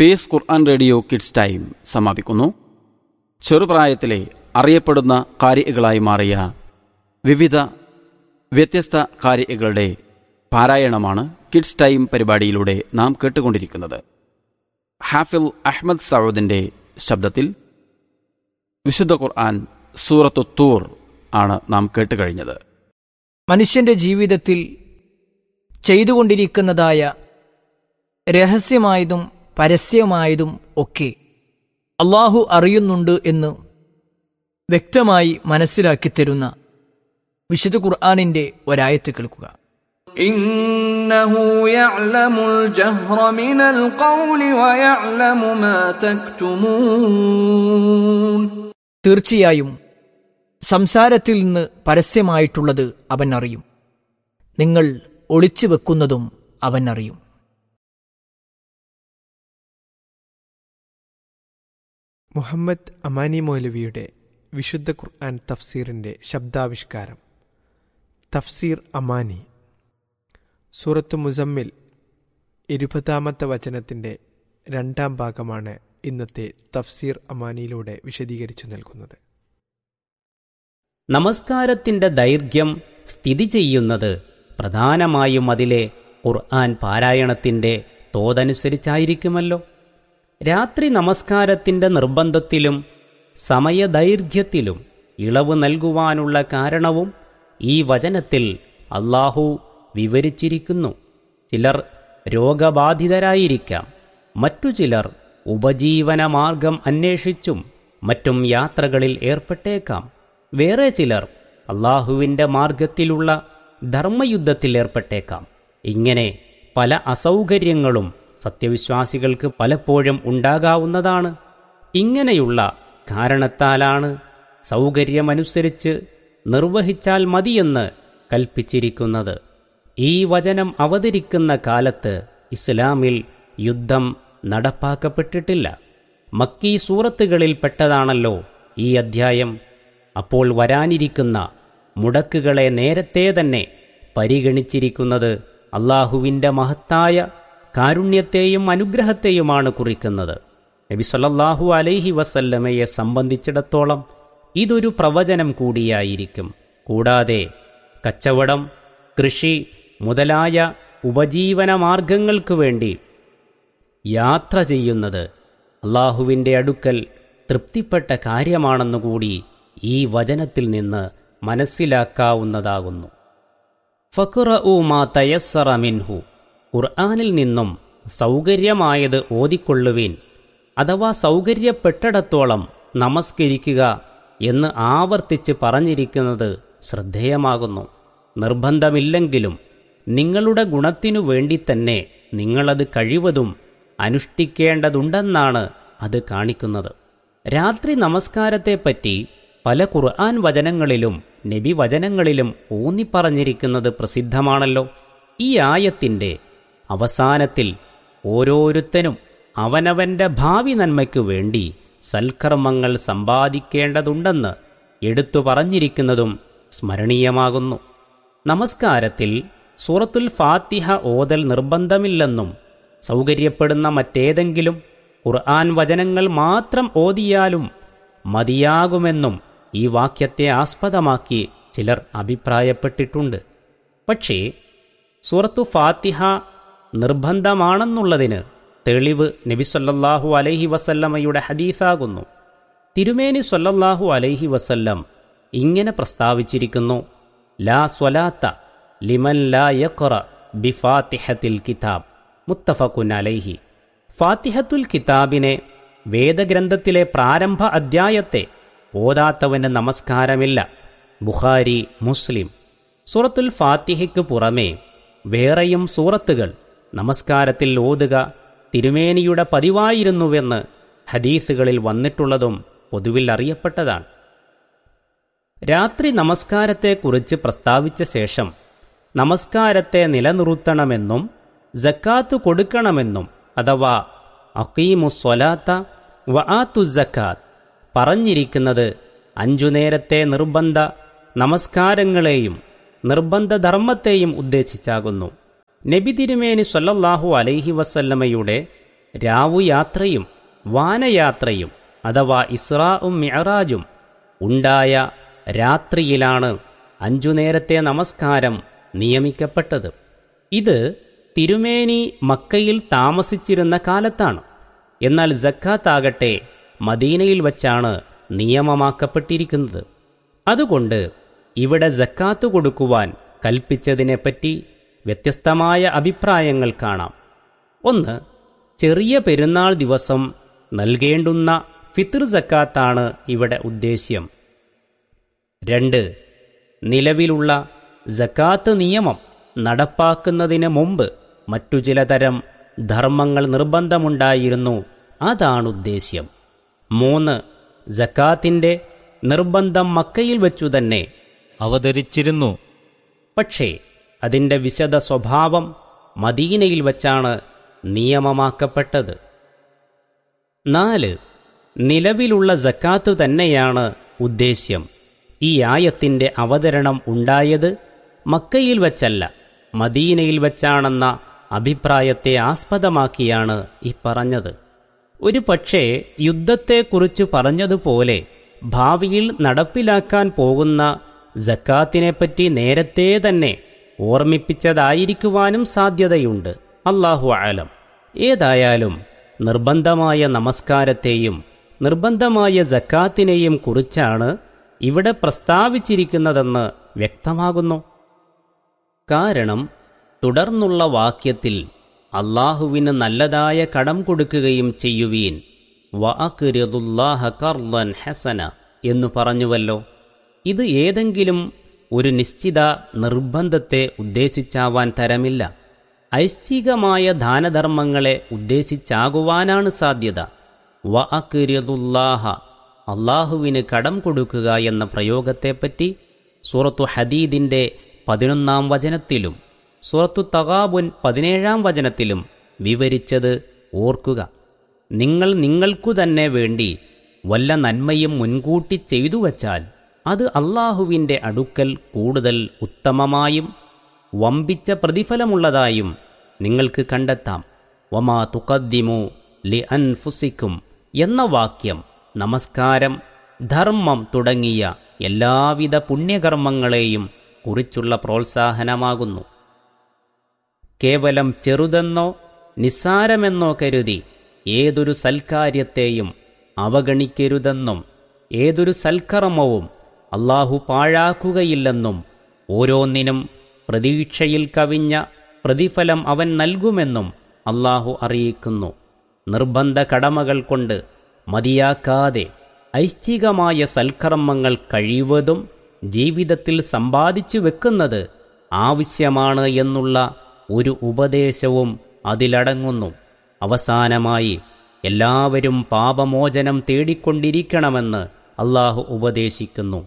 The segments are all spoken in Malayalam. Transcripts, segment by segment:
Piece Quran Radio kids time സമാപിക്കുന്നു ചെറുപ്രായത്തിലെ അറിയപ്പെടുന്ന കാരികളായി മാറിയ വിവിധ വ്യത്യസ്ത കാരികളുടെ പാരായണമാണ് കിഡ്സ് ടൈം പരിപാടിയിലൂടെ നാം കേട്ടുകൊണ്ടിരിക്കുന്നത് ഹാഫിൽ അഹ്മദ് സൗദിന്റെ ശബ്ദത്തിൽ വിശുദ്ധ ഖുർആൻ സൂറത്തു തൂർ ആണ് നാം കേട്ടുകഴിഞ്ഞത് മനുഷ്യന്റെ ജീവിതത്തിൽ ചെയ്തുകൊണ്ടിരിക്കുന്നതായ രഹസ്യമായതും പരസ്യമായതും ഒക്കെ അള്ളാഹു അറിയുന്നുണ്ട് എന്ന് വ്യക്തമായി മനസ്സിലാക്കി തരുന്ന വിശുദ്ധ ഖുർആാനിന്റെ ഒരായത്ത് കേൾക്കുക إنه يعلم الجهر من القول ويعلم ما تكتمون തീർച്ചയായും സംസാരത്തിൽ നിന്ന് പരസ്യമായിട്ടുള്ളത് അവൻ അറിയും നിങ്ങൾ ഒളിച്ചു വെക്കുന്നതും അവൻ അറിയും മുഹമ്മദ് അമാനി മൗലവിയുടെ വിശുദ്ധ ഖുർആൻ തഫ്സീറിൻ്റെ ശബ്ദാവിഷ്കാരം തഫ്സീർ അമാനി സൂറത്ത് മുസമ്മിൽ ഇരുപതാമത്തെ വചനത്തിൻ്റെ രണ്ടാം ഭാഗമാണ് ഇന്നത്തെ തഫ്സീർ അമാനിയിലൂടെ വിശദീകരിച്ചു നൽകുന്നത് നമസ്കാരത്തിന്റെ ദൈർഘ്യം സ്ഥിതി ചെയ്യുന്നത് പ്രധാനമായും അതിലെ ഖുർആൻ പാരായണത്തിന്റെ തോതനുസരിച്ചായിരിക്കുമല്ലോ രാത്രി നമസ്കാരത്തിന്റെ നിർബന്ധത്തിലും സമയദൈർഘ്യത്തിലും ഇളവ് നൽകുവാനുള്ള കാരണവും ഈ വചനത്തിൽ അള്ളാഹു വിവരിച്ചിരിക്കുന്നു ചിലർ രോഗബാധിതരായിരിക്കാം മറ്റു ചിലർ ഉപജീവനമാർഗം അന്വേഷിച്ചും മറ്റും യാത്രകളിൽ ഏർപ്പെട്ടേക്കാം വേറെ ചിലർ അള്ളാഹുവിൻ്റെ മാർഗത്തിലുള്ള ധർമ്മയുദ്ധത്തിൽ ഏർപ്പെട്ടേക്കാം ഇങ്ങനെ പല അസൗകര്യങ്ങളും സത്യവിശ്വാസികൾക്ക് പലപ്പോഴും ഉണ്ടാകാവുന്നതാണ് ഇങ്ങനെയുള്ള കാരണത്താലാണ് സൗകര്യമനുസരിച്ച് നിർവഹിച്ചാൽ മതിയെന്ന് കൽപ്പിച്ചിരിക്കുന്നത് ഈ വചനം അവതരിക്കുന്ന കാലത്ത് ഇസ്ലാമിൽ യുദ്ധം നടപ്പാക്കപ്പെട്ടിട്ടില്ല മക്കീ സൂറത്തുകളിൽ പെട്ടതാണല്ലോ ഈ അധ്യായം അപ്പോൾ വരാനിരിക്കുന്ന മുടക്കുകളെ നേരത്തെ തന്നെ പരിഗണിച്ചിരിക്കുന്നത് അള്ളാഹുവിൻ്റെ മഹത്തായ കാരുണ്യത്തെയും അനുഗ്രഹത്തെയുമാണ് കുറിക്കുന്നത് നബി സല്ലല്ലാഹു അലൈഹി വസല്ലമയെ സംബന്ധിച്ചിടത്തോളം ഇതൊരു പ്രവചനം കൂടിയായിരിക്കും കൂടാതെ കച്ചവടം കൃഷി മുതലായ ഉപജീവന മാർഗങ്ങൾക്ക് വേണ്ടി യാത്ര ചെയ്യുന്നത് അള്ളാഹുവിൻ്റെ അടുക്കൽ തൃപ്തിപ്പെട്ട കാര്യമാണെന്നുകൂടി ഈ വചനത്തിൽ നിന്ന് മനസ്സിലാക്കാവുന്നതാകുന്നു ഫക്കുറ ഉ മാ തയസ്സറ മിൻഹു ഖുർആാനിൽ നിന്നും സൗകര്യമായത് ഓതിക്കൊള്ളുവീൻ അഥവാ സൗകര്യപ്പെട്ടിടത്തോളം നമസ്കരിക്കുക എന്ന് ആവർത്തിച്ച് പറഞ്ഞിരിക്കുന്നത് ശ്രദ്ധേയമാകുന്നു നിർബന്ധമില്ലെങ്കിലും നിങ്ങളുടെ ഗുണത്തിനു വേണ്ടി തന്നെ നിങ്ങളത് കഴിവതും അനുഷ്ഠിക്കേണ്ടതുണ്ടെന്നാണ് അത് കാണിക്കുന്നത് രാത്രി നമസ്കാരത്തെപ്പറ്റി പല ഖുർആൻ വചനങ്ങളിലും നബി വചനങ്ങളിലും ഊന്നിപ്പറഞ്ഞിരിക്കുന്നത് പ്രസിദ്ധമാണല്ലോ ഈ ആയത്തിൻ്റെ അവസാനത്തിൽ ഓരോരുത്തനും അവനവന്റെ ഭാവി നന്മയ്ക്കു വേണ്ടി സൽക്കർമ്മങ്ങൾ സമ്പാദിക്കേണ്ടതുണ്ടെന്ന് എടുത്തു പറഞ്ഞിരിക്കുന്നതും സ്മരണീയമാകുന്നു നമസ്കാരത്തിൽ സൂറത്തുൽ ഫാത്തിഹ ഓതൽ നിർബന്ധമില്ലെന്നും സൗകര്യപ്പെടുന്ന മറ്റേതെങ്കിലും ഖുർആൻ വചനങ്ങൾ മാത്രം ഓതിയാലും മതിയാകുമെന്നും ഈ വാക്യത്തെ ആസ്പദമാക്കി ചിലർ അഭിപ്രായപ്പെട്ടിട്ടുണ്ട് പക്ഷേ സൂറത്തു ഫാത്തിഹ നിർബന്ധമാണെന്നുള്ളതിന് തെളിവ് നബി സല്ലല്ലാഹു അലൈഹി വസല്ലമയുടെ ഹദീസാകുന്നു തിരുമേനി സല്ലല്ലാഹു അലൈഹി വസല്ലം ഇങ്ങനെ പ്രസ്താവിച്ചിരിക്കുന്നു ലാ സ്വലാത്ത ലിമൻ ലാ യഖറ ബിഫാത്തിഹത്തിൽ കിതാബ് മുത്തഫഖുൻ അലൈഹി ഫാത്തിഹത്തുൽ കിതാബിനെ വേദഗ്രന്ഥത്തിലെ പ്രാരംഭ അദ്ധ്യായത്തെ ഓതാത്തവന് നമസ്കാരമില്ല ബുഖാരി മുസ്ലിം സൂറത്തുൽ ഫാത്തിഹയ്ക്ക് പുറമേ വേറെയും സൂറത്തുകൾ നമസ്കാരത്തിൽ ഓതുക തിരുമേനിയുടെ പതിവായിരുന്നുവെന്ന് ഹദീസുകളിൽ വന്നിട്ടുള്ളതും പൊതുവിൽ അറിയപ്പെട്ടതാണ് രാത്രി നമസ്കാരത്തെക്കുറിച്ച് പ്രസ്താവിച്ച ശേഷം നമസ്കാരത്തെ നിലനിർത്തണമെന്നും ജക്കാത്ത് കൊടുക്കണമെന്നും അഥവാ അക്കീമുസ്വലാത്ത വ ആത്തു ജക്കാത്ത് പറഞ്ഞിരിക്കുന്നത് അഞ്ചു നേരത്തെ നിർബന്ധ നമസ്കാരങ്ങളെയും നിർബന്ധ ധർമ്മത്തെയും ഉദ്ദേശിച്ചാകുന്നു നബി തിരുമേനി സല്ലല്ലാഹു അലൈഹി വസല്ലമയുടെ രാവുയാത്രയും വാനയാത്രയും അഥവാ ഇസ്രാഉം മിഅറാജും ഉണ്ടായ രാത്രിയിലാണ് അഞ്ചു നേരത്തെ നമസ്കാരം നിയമിക്കപ്പെട്ടത് ഇത് തിരുമേനി മക്കയിൽ താമസിച്ചിരുന്ന കാലത്താണ് എന്നാൽ ജക്കാത്താകട്ടെ മദീനയിൽ വച്ചാണ് നിയമമാക്കപ്പെട്ടിരിക്കുന്നത് അതുകൊണ്ട് ഇവിടെ ജക്കാത്ത് കൊടുക്കുവാൻ കൽപ്പിച്ചതിനെപ്പറ്റി വ്യത്യസ്തമായ അഭിപ്രായങ്ങൾ കാണാം ഒന്ന് ചെറിയ പെരുന്നാൾ ദിവസം നൽകേണ്ടുന്ന ഫിത്ർ ജക്കാത്താണ് ഇവിടെ ഉദ്ദേശ്യം രണ്ട് നിലവിലുള്ള ജക്കാത്ത് നിയമം നടപ്പാക്കുന്നതിന് മുമ്പ് മറ്റു ചിലതരം ധർമ്മങ്ങൾ നിർബന്ധമുണ്ടായിരുന്നു അതാണ് ഉദ്ദേശ്യം മൂന്ന് ജക്കാത്തിന്റെ നിർബന്ധം മക്കയിൽ വെച്ചു തന്നെ അവതരിച്ചിരുന്നു പക്ഷേ അതിൻ്റെ വിശദ സ്വഭാവം മദീനയിൽ വച്ചാണ് നിയമമാക്കപ്പെട്ടത് നാല് നിലവിലുള്ള ജക്കാത്ത് തന്നെയാണ് ഉദ്ദേശ്യം ഈ ആയത്തിൻ്റെ അവതരണം ഉണ്ടായത് മക്കയിൽ വച്ചല്ല മദീനയിൽ വച്ചാണെന്ന അഭിപ്രായത്തെ ആസ്പദമാക്കിയാണ് ഈ പറഞ്ഞത് ഒരു പക്ഷേ യുദ്ധത്തെക്കുറിച്ച് പറഞ്ഞതുപോലെ ഭാവിയിൽ നടപ്പിലാക്കാൻ പോകുന്ന ജക്കാത്തിനെപ്പറ്റി നേരത്തെ തന്നെ ഓർമ്മിപ്പിച്ചതായിരിക്കുവാനും സാധ്യതയുണ്ട് അള്ളാഹു ആലം ഏതായാലും നിർബന്ധമായ നമസ്കാരത്തെയും നിർബന്ധമായ ജക്കാത്തിനെയും കുറിച്ചാണ് ഇവിടെ പ്രസ്താവിച്ചിരിക്കുന്നതെന്ന് വ്യക്തമാകുന്നു കാരണം തുടർന്നുള്ള വാക്യത്തിൽ അള്ളാഹുവിന് നല്ലതായ കടം കൊടുക്കുകയും ചെയ്യുവീൻ വഅക്രിദുല്ലാഹ കർലൻ ഹസന എന്നു പറഞ്ഞുവല്ലോ ഇത് ഏതെങ്കിലും ഒരു നിശ്ചിത നിർബന്ധത്തെ ഉദ്ദേശിച്ചാവാൻ തരമില്ല ഐശ്ചികമായ ദാനധർമ്മങ്ങളെ ഉദ്ദേശിച്ചാകുവാനാണ് സാധ്യത വഅക്രിദുല്ലാഹ അള്ളാഹുവിന് കടം കൊടുക്കുക എന്ന പ്രയോഗത്തെപ്പറ്റി സൂറത്തു ഹദീദിന്റെ പതിനൊന്നാം വചനത്തിലും സൂറത്തു തകാബുൻ പതിനേഴാം വചനത്തിലും വിവരിച്ചത് ഓർക്കുക നിങ്ങൾ നിങ്ങൾക്കു തന്നെ വേണ്ടി വല്ല നന്മയും മുൻകൂട്ടി ചെയ്തു വച്ചാൽ അത് അള്ളാഹുവിൻ്റെ അടുക്കൽ കൂടുതൽ ഉത്തമമായും വമ്പിച്ച പ്രതിഫലമുള്ളതായും നിങ്ങൾക്ക് കണ്ടെത്താം വമാ തുക്കദ്ദിമു ലി അൻഫുസിക്കും എന്ന വാക്യം നമസ്കാരം ധർമ്മം തുടങ്ങിയ എല്ലാവിധ പുണ്യകർമ്മങ്ങളെയും കുറിച്ചുള്ള പ്രോത്സാഹനമാകുന്നു കേവലം ചെറുതെന്നോ നിസ്സാരമെന്നോ കരുതി ഏതൊരു സൽക്കാര്യത്തെയും അവഗണിക്കരുതെന്നും ഏതൊരു സൽക്കർമ്മവും അള്ളാഹു പാഴാക്കുകയില്ലെന്നും ഓരോന്നിനും പ്രതീക്ഷയിൽ കവിഞ്ഞ പ്രതിഫലം അവൻ നൽകുമെന്നും അള്ളാഹു അറിയിക്കുന്നു നിർബന്ധ കടമകൾ കൊണ്ട് മതിയാക്കാതെ ഐച്ഛികമായ സൽക്കർമ്മങ്ങൾ കഴിവതും ജീവിതത്തിൽ സമ്പാദിച്ചു വെക്കുന്നത് ആവശ്യമാണ് എന്നുള്ള ഒരു ഉപദേശവും അതിലടങ്ങുന്നു അവസാനമായി എല്ലാവരും പാപമോചനം തേടിക്കൊണ്ടിരിക്കണമെന്ന് അള്ളാഹു ഉപദേശിക്കുന്നു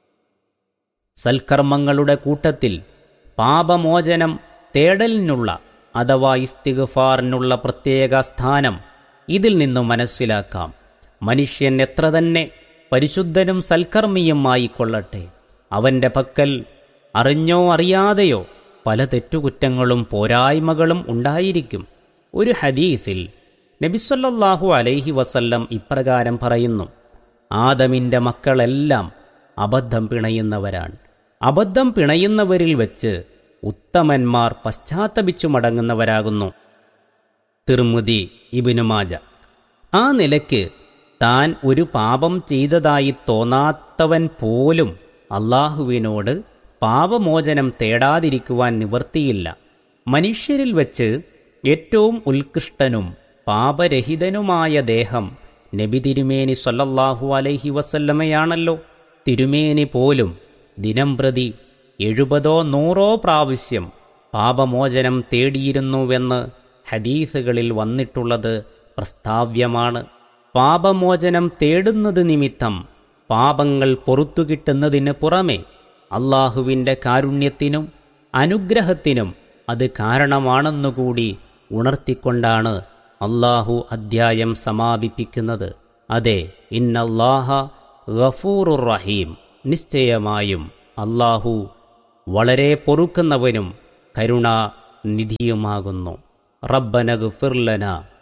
സൽക്കർമ്മങ്ങളുടെ കൂട്ടത്തിൽ പാപമോചനം തേടലിനുള്ള അഥവാ ഇസ്തിഗ്ഫാറിനുള്ള പ്രത്യേക സ്ഥാനം ഇതിൽ നിന്നും മനസ്സിലാക്കാം മനുഷ്യൻ എത്ര തന്നെ പരിശുദ്ധനും സൽക്കർമ്മിയുമായി കൊള്ളട്ടെ അവന്റെ പക്കൽ അറിഞ്ഞോ അറിയാതെയോ പല തെറ്റുകുറ്റങ്ങളും പോരായ്മകളും ഉണ്ടായിരിക്കും ഒരു ഹദീസിൽ നബിസ്വല്ലാഹു അലൈഹി വസല്ലം ഇപ്രകാരം പറയുന്നു ആദമിൻ്റെ മക്കളെല്ലാം അബദ്ധം പിണയുന്നവരാണ് അബദ്ധം പിണയുന്നവരിൽ വെച്ച് ഉത്തമന്മാർ പശ്ചാത്തപിച്ചു മടങ്ങുന്നവരാകുന്നു തിർമുതി ഇബിനുമാജ ആ നിലയ്ക്ക് താൻ ഒരു പാപം ചെയ്തതായി തോന്നാത്തവൻ പോലും അള്ളാഹുവിനോട് പാപമോചനം തേടാതിരിക്കുവാൻ നിവർത്തിയില്ല മനുഷ്യരിൽ വെച്ച് ഏറ്റവും ഉത്കൃഷ്ടനും പാപരഹിതനുമായ ദേഹം നബി തിരുമേനി സല്ലല്ലാഹു അലൈഹി വസല്ലമയാണല്ലോ തിരുമേനി പോലും ദിനം പ്രതി എഴുപതോ നൂറോ പ്രാവശ്യം പാപമോചനം തേടിയിരുന്നുവെന്ന് ഹദീസുകളിൽ വന്നിട്ടുള്ളത് പ്രസ്താവ്യമാണ് പാപമോചനം തേടുന്നത് നിമിത്തം പാപങ്ങൾ പൊറത്തു കിട്ടുന്നതിന് പുറമെ അള്ളാഹുവിൻ്റെ കാരുണ്യത്തിനും അനുഗ്രഹത്തിനും അത് കാരണമാണെന്നുകൂടി ഉണർത്തിക്കൊണ്ടാണ് അള്ളാഹു അദ്ധ്യായം സമാപിപ്പിക്കുന്നത് അതെ ഇന്നല്ലാഹ ഗഫൂറുർ റഹീം നിശ്ചയമായും അള്ളാഹു വളരെ പൊറുക്കുന്നവനും കരുണാനിധിയുമാകുന്നു റബ്ബനഗ് ഫിർലന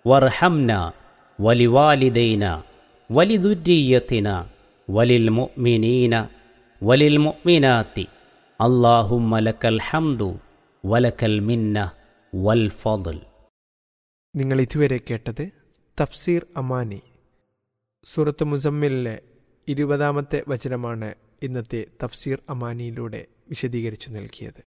വർഹംന വലിവാലിദൈന വലിദുരീയത്തിന വലിൽ മുഅ്മിനീന വലിൽ മുഅ്മിനാത്തി അല്ലാഹുമ്മ ലക്കൽ ഹംദു വലക്കൽ മിന്ന വൽ ഫضൽ നിങ്ങൾ ഇതുവരെ കേട്ടത് തഫ്സീർ അമാനി സൂറത്ത് മുസമ്മിലിലെ ഇരുപതാമത്തെ വചനമാണ് ഇന്നത്തെ തഫ്സീർ അമാനിയിലൂടെ വിശദീകരിച്ചു നൽകിയത്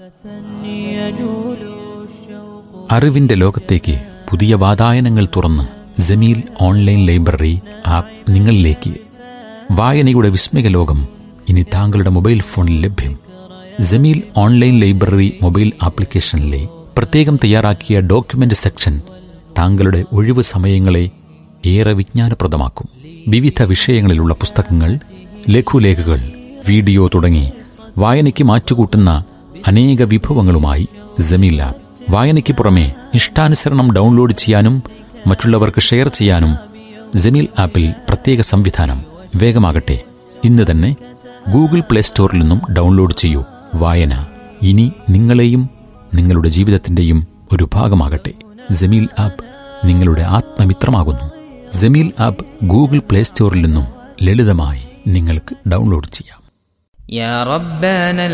അറിവിന്റെ ലോകത്തേക്ക് പുതിയ വാതായനങ്ങൾ തുറന്ന് ജമീൽ ഓൺലൈൻ ലൈബ്രറി ആപ്പ് നിങ്ങളിലേക്ക് വായനയുടെ വിസ്മയ ലോകം ഇനി താങ്കളുടെ മൊബൈൽ ഫോണിൽ ലഭ്യം ജമീൽ ഓൺലൈൻ ലൈബ്രറി മൊബൈൽ ആപ്ലിക്കേഷനിലെ പ്രത്യേകം തയ്യാറാക്കിയ ഡോക്യുമെന്റ് സെക്ഷൻ താങ്കളുടെ ഒഴിവ് സമയങ്ങളെ ഏറെ വിജ്ഞാനപ്രദമാക്കും വിവിധ വിഷയങ്ങളിലുള്ള പുസ്തകങ്ങൾ ലഘുലേഖകൾ വീഡിയോ തുടങ്ങി വായനയ്ക്ക് മാറ്റുകൂട്ടുന്ന അനേക വിഭവങ്ങളുമായി ജമീൽ ആപ്പ് വായനയ്ക്ക് പുറമെ ഇഷ്ടാനുസരണം ഡൗൺലോഡ് ചെയ്യാനും മറ്റുള്ളവർക്ക് ഷെയർ ചെയ്യാനും ജമീൽ ആപ്പിൽ പ്രത്യേക സംവിധാനം വേഗമാകട്ടെ ഇന്ന് തന്നെ ഗൂഗിൾ പ്ലേ സ്റ്റോറിൽ നിന്നും ഡൗൺലോഡ് ചെയ്യൂ വായന ഇനി നിങ്ങളെയും നിങ്ങളുടെ ജീവിതത്തിന്റെയും ഒരു ഭാഗമാകട്ടെ ജമീൽ ആപ്പ് നിങ്ങളുടെ ആത്മമിത്രമാകുന്നു ജമീൽ ആപ്പ് ഗൂഗിൾ പ്ലേ സ്റ്റോറിൽ നിന്നും ലളിതമായി നിങ്ങൾക്ക് ഡൗൺലോഡ് ചെയ്യാം يا ربنا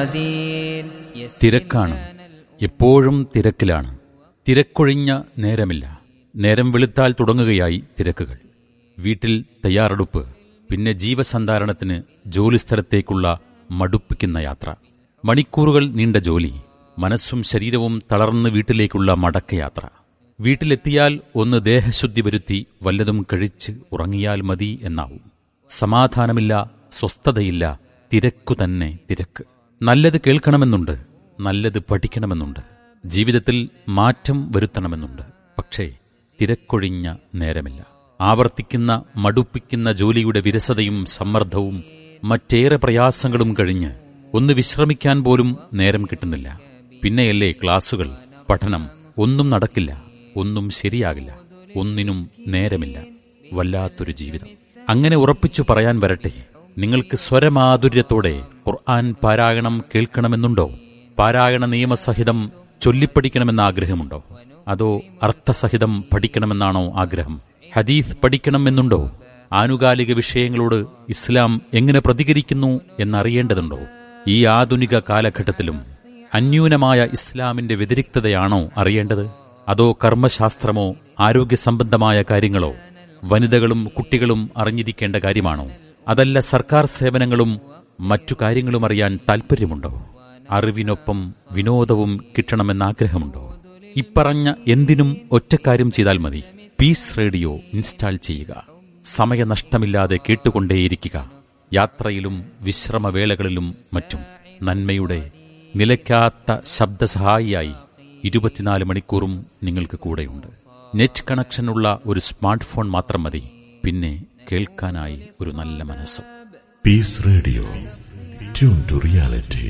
القدير തിരക്കാണ് എപ്പോഴും തിരക്കിലാണ് തിരക്കൊഴിഞ്ഞ നേരമില്ല നേരം വെളുത്താൽ തുടങ്ങുകയായി തിരക്കുകൾ വീട്ടിൽ തയ്യാറെടുപ്പ് പിന്നെ ജീവസന്ധാരണത്തിന് ജോലിസ്ഥലത്തേക്കുള്ള മടുപ്പിക്കുന്ന യാത്ര മണിക്കൂറുകൾ നീണ്ട ജോലി മനസ്സും ശരീരവും തളർന്ന് വീട്ടിലേക്കുള്ള മടക്കയാത്ര വീട്ടിലെത്തിയാൽ ഒന്ന് ദേഹശുദ്ധി വരുത്തി വല്ലതും കഴിച്ച് ഉറങ്ങിയാൽ മതി എന്നാവും സമാധാനമില്ല സ്വസ്ഥതയില്ല തിരക്കു തന്നെ തിരക്ക് നല്ലത് കേൾക്കണമെന്നുണ്ട് നല്ലത് പഠിക്കണമെന്നുണ്ട് ജീവിതത്തിൽ മാറ്റം വരുത്തണമെന്നുണ്ട് പക്ഷേ തിരക്കൊഴിഞ്ഞ നേരമില്ല ആവർത്തിക്കുന്ന മടുപ്പിക്കുന്ന ജോലിയുടെ വിരസതയും സമ്മർദ്ദവും മറ്റേറെ പ്രയാസങ്ങളും കഴിഞ്ഞ് ഒന്ന് വിശ്രമിക്കാൻ പോലും നേരം കിട്ടുന്നില്ല പിന്നെയല്ലേ ക്ലാസുകൾ പഠനം ഒന്നും നടക്കില്ല ഒന്നും ശരിയാകില്ല ഒന്നിനും നേരമില്ല വല്ലാത്തൊരു ജീവിതം അങ്ങനെ ഉറപ്പിച്ചു പറയാൻ വരട്ടെ നിങ്ങൾക്ക് സ്വരമാധുര്യത്തോടെ ഖുർആൻ പാരായണം കേൾക്കണമെന്നുണ്ടോ പാരായണ നിയമസഹിതം ചൊല്ലിപ്പഠിക്കണമെന്ന ആഗ്രഹമുണ്ടോ അതോ അർത്ഥസഹിതം പഠിക്കണമെന്നാണോ ആഗ്രഹം ഹദീസ് പഠിക്കണമെന്നുണ്ടോ ആനുകാലിക വിഷയങ്ങളോട് ഇസ്ലാം എങ്ങനെ പ്രതികരിക്കുന്നു എന്നറിയേണ്ടതുണ്ടോ ഈ ആധുനിക കാലഘട്ടത്തിലും അന്യൂനമായ ഇസ്ലാമിന്റെ വ്യതിരിക്തതയാണോ അറിയേണ്ടത് അതോ കർമ്മശാസ്ത്രമോ ആരോഗ്യ സംബന്ധമായ കാര്യങ്ങളോ വനിതകളും കുട്ടികളും അറിഞ്ഞിരിക്കേണ്ട കാര്യമാണോ അതല്ല സർക്കാർ സേവനങ്ങളും മറ്റു കാര്യങ്ങളും അറിയാൻ താൽപ്പര്യമുണ്ടോ അറിവിനൊപ്പം വിനോദവും കിട്ടണമെന്ന ആഗ്രഹമുണ്ടോ ഇപ്പറഞ്ഞ എന്തിനും ഒറ്റക്കാര്യം ചെയ്താൽ മതി പീസ് റേഡിയോ ഇൻസ്റ്റാൾ ചെയ്യുക സമയനഷ്ടമില്ലാതെ കേട്ടുകൊണ്ടേയിരിക്കുക യാത്രയിലും വിശ്രമവേളകളിലും മറ്റും നന്മയുടെ നിലയ്ക്കാത്ത ശബ്ദസഹായിയായി ഇരുപത്തിനാല് മണിക്കൂറും നിങ്ങൾക്ക് കൂടെയുണ്ട് നെറ്റ് കണക്ഷനുള്ള ഒരു സ്മാർട്ട് ഫോൺ മാത്രം മതി പിന്നെ കേൾക്കാനായി ഒരു നല്ല മനസ്സും Peace Radio. Tune to reality.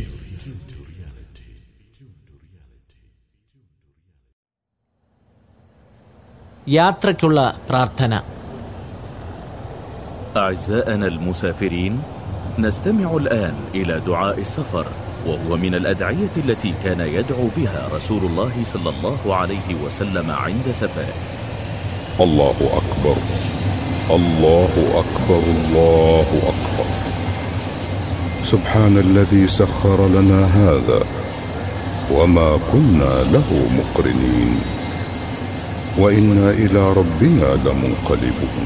യാത്രയ്ക്കുള്ള പ്രാർത്ഥന أعزائنا المسافرين نستمع الآن إلى دعاء السفر وهو من الأدعية التي كان يدعو بها رسول الله صلى الله عليه وسلم عند سفره الله أكبر الله أكبر الله أكبر سبحان الذي سخر لنا هذا وما كنا له مقرنين وإنا إلى ربنا لمنقلبون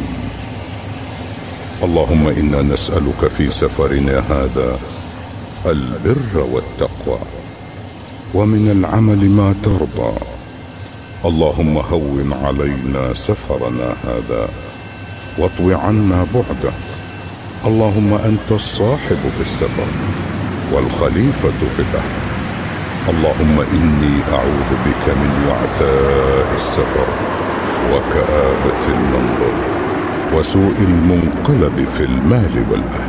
اللهم إنا نسألك في سفرنا هذا البر والتقوى ومن العمل ما ترضى اللهم هون علينا سفرنا هذا واطو عنا بعده اللهم انت الصاحب في السفر والخليفه في الاهل اللهم اني اعوذ بك من وعثاء السفر وكابه المنظر وسوء المنقلب في المال والاهل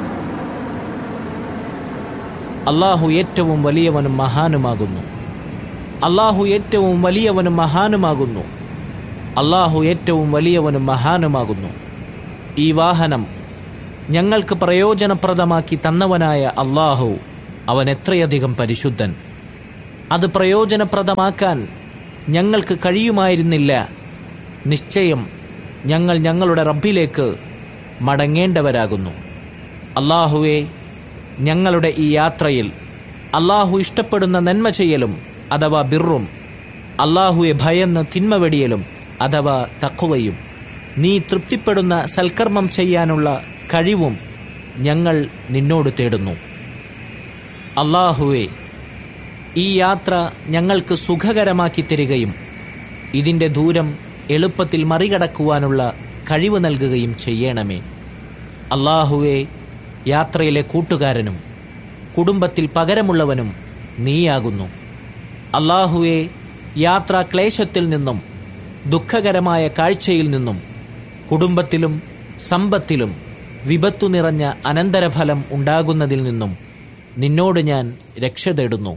അള്ളാഹു ഏറ്റവും വലിയവനും മഹാനുമാകുന്നു അള്ളാഹു ഏറ്റവും വലിയവനും മഹാനുമാകുന്നു അള്ളാഹു ഏറ്റവും വലിയവനും മഹാനുമാകുന്നു ഈ വാഹനം ഞങ്ങൾക്ക് പ്രയോജനപ്രദമാക്കി തന്നവനായ അള്ളാഹു അവൻ എത്രയധികം പരിശുദ്ധൻ അത് പ്രയോജനപ്രദമാക്കാൻ ഞങ്ങൾക്ക് കഴിയുമായിരുന്നില്ല നിശ്ചയം ഞങ്ങൾ ഞങ്ങളുടെ റബ്ബിലേക്ക് മടങ്ങേണ്ടവരാകുന്നു അള്ളാഹുവെ ഞങ്ങളുടെ ഈ യാത്രയിൽ അള്ളാഹു ഇഷ്ടപ്പെടുന്ന നന്മ ചെയ്യലും അഥവാ ബിറും അള്ളാഹുവെ ഭയന്ന് തിന്മ വെടിയലും അഥവാ തക്കുവയും നീ തൃപ്തിപ്പെടുന്ന സൽക്കർമ്മം ചെയ്യാനുള്ള കഴിവും ഞങ്ങൾ നിന്നോട് തേടുന്നു അള്ളാഹുവെ ഈ യാത്ര ഞങ്ങൾക്ക് സുഖകരമാക്കി തരികയും ഇതിന്റെ ദൂരം എളുപ്പത്തിൽ മറികടക്കുവാനുള്ള കഴിവ് നൽകുകയും ചെയ്യണമേ അള്ളാഹുവെ യാത്രയിലെ കൂട്ടുകാരനും കുടുംബത്തിൽ പകരമുള്ളവനും നീയാകുന്നു അള്ളാഹുവെ യാത്രാ ക്ലേശത്തിൽ നിന്നും ദുഃഖകരമായ കാഴ്ചയിൽ നിന്നും കുടുംബത്തിലും സമ്പത്തിലും വിപത്തു നിറഞ്ഞ അനന്തരഫലം ഉണ്ടാകുന്നതിൽ നിന്നും നിന്നോട് ഞാൻ രക്ഷ തേടുന്നു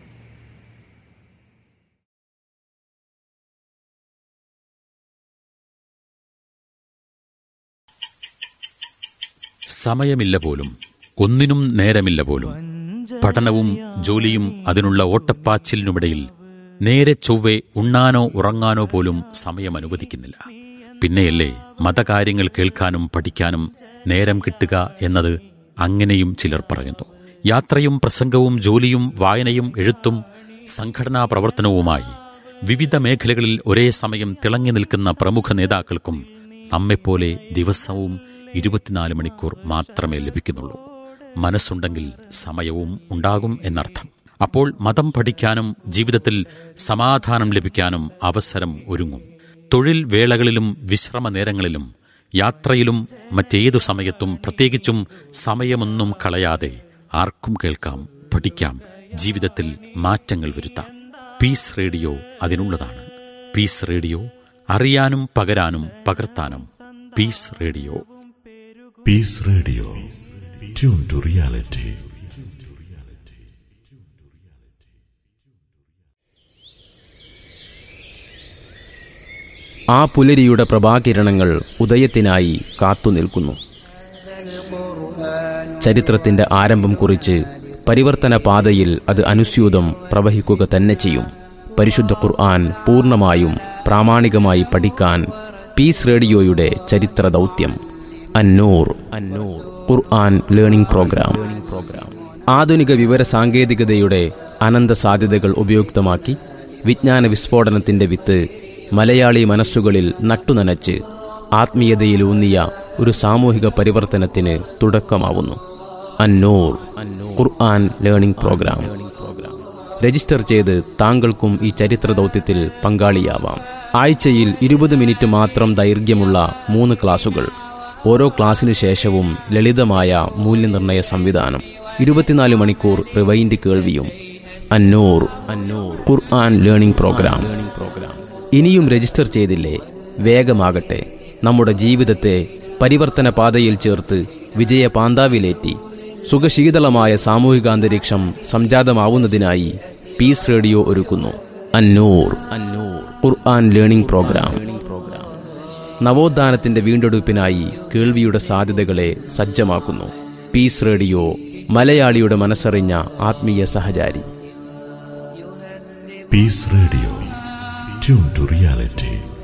സമയമില്ല പോലും ഒന്നിനും നേരമില്ല പോലും പഠനവും ജോലിയും അതിനുള്ള ഓട്ടപ്പാച്ചിലിനുമിടയിൽ നേരെ ചൊവ്വെ ഉണ്ണാനോ ഉറങ്ങാനോ പോലും സമയം അനുവദിക്കുന്നില്ല പിന്നെയല്ലേ മതകാര്യങ്ങൾ കേൾക്കാനും പഠിക്കാനും നേരം കിട്ടുക എന്നത് അങ്ങനെയും ചിലർ പറയുന്നു യാത്രയും പ്രസംഗവും ജോലിയും വായനയും എഴുത്തും സംഘടനാ പ്രവർത്തനവുമായി വിവിധ മേഖലകളിൽ ഒരേ സമയം തിളങ്ങി നിൽക്കുന്ന പ്രമുഖ നേതാക്കൾക്കും നമ്മെപ്പോലെ ദിവസവും ഇരുപത്തിനാല് മണിക്കൂർ മാത്രമേ ലഭിക്കുന്നുള്ളൂ മനസ്സുണ്ടെങ്കിൽ സമയവും ഉണ്ടാകും എന്നർത്ഥം അപ്പോൾ മതം പഠിക്കാനും ജീവിതത്തിൽ സമാധാനം ലഭിക്കാനും അവസരം ഒരുങ്ങും തൊഴിൽ വേളകളിലും വിശ്രമ നേരങ്ങളിലും യാത്രയിലും മറ്റേതു സമയത്തും പ്രത്യേകിച്ചും സമയമൊന്നും കളയാതെ ആർക്കും കേൾക്കാം പഠിക്കാം ജീവിതത്തിൽ മാറ്റങ്ങൾ വരുത്താം പീസ് റേഡിയോ അതിനുള്ളതാണ് പീസ് റേഡിയോ അറിയാനും പകരാനും പകർത്താനും Peace Radio Peace Radio. Tune to reality. ആ പുലരിയുടെ പ്രഭാകിരണങ്ങൾ ഉദയത്തിനായി കാത്തുനിൽക്കുന്നു ചരിത്രത്തിന്റെ ആരംഭം കുറിച്ച് പരിവർത്തന പാതയിൽ അത് അനുസ്യൂതം പ്രവഹിക്കുക തന്നെ ചെയ്യും പരിശുദ്ധ ഖുർആൻ പൂർണ്ണമായും പ്രാമാണികമായി പഠിക്കാൻ പീസ് റേഡിയോയുടെ ചരിത്ര ദൗത്യം അന്നൂർ അന്നൂർ ഖുർആൻ ലേണിംഗ് പ്രോഗ്രാം ആധുനിക വിവര സാങ്കേതികതയുടെ അനന്ത സാധ്യതകൾ ഉപയുക്തമാക്കി വിജ്ഞാന വിസ്ഫോടനത്തിന്റെ വിത്ത് മലയാളി മനസ്സുകളിൽ നട്ടുനനച്ച് ആത്മീയതയിലൂന്നിയ ഒരു സാമൂഹിക പരിവർത്തനത്തിന് തുടക്കമാവുന്നു Annoor Quran learning programme register ചെയ്ത് താങ്കൾക്കും ഈ ചരിത്ര ദൗത്യത്തിൽ പങ്കാളിയാവാം ആഴ്ചയിൽ ഇരുപത് മിനിറ്റ് മാത്രം ദൈർഘ്യമുള്ള മൂന്ന് ക്ലാസുകൾ ഓരോ ക്ലാസ്സിനു ശേഷവും ലളിതമായ മൂല്യനിർണ്ണയ സംവിധാനം ഇരുപത്തിനാല് മണിക്കൂർ റിവൈൻഡ് കേൾവിയും അന്നൂർ അന്നൂർ ഖുർആൻ ലേണിംഗ് പ്രോഗ്രാം ഇനിയും രജിസ്റ്റർ ചെയ്തില്ലേ വേഗമാകട്ടെ നമ്മുടെ ജീവിതത്തെ പരിവർത്തന പാതയിൽ ചേർത്ത് വിജയ പാന്താവിലേറ്റി സുഖശീതളമായ സാമൂഹികാന്തരീക്ഷം സംജാതമാവുന്നതിനായി പീസ് റേഡിയോ ഒരുക്കുന്നു അന്നൂർ അന്നൂർ ഖുർആൻ ലേണിംഗ് പ്രോഗ്രാം നവോത്ഥാനത്തിന്റെ വീണ്ടെടുപ്പിനായി കേൾവിയുടെ സാധ്യതകളെ സജ്ജമാക്കുന്നു പീസ് റേഡിയോ മലയാളിയുടെ മനസ്സറിഞ്ഞ ആത്മീയ സഹചാരി Peace Radio. Tune to reality.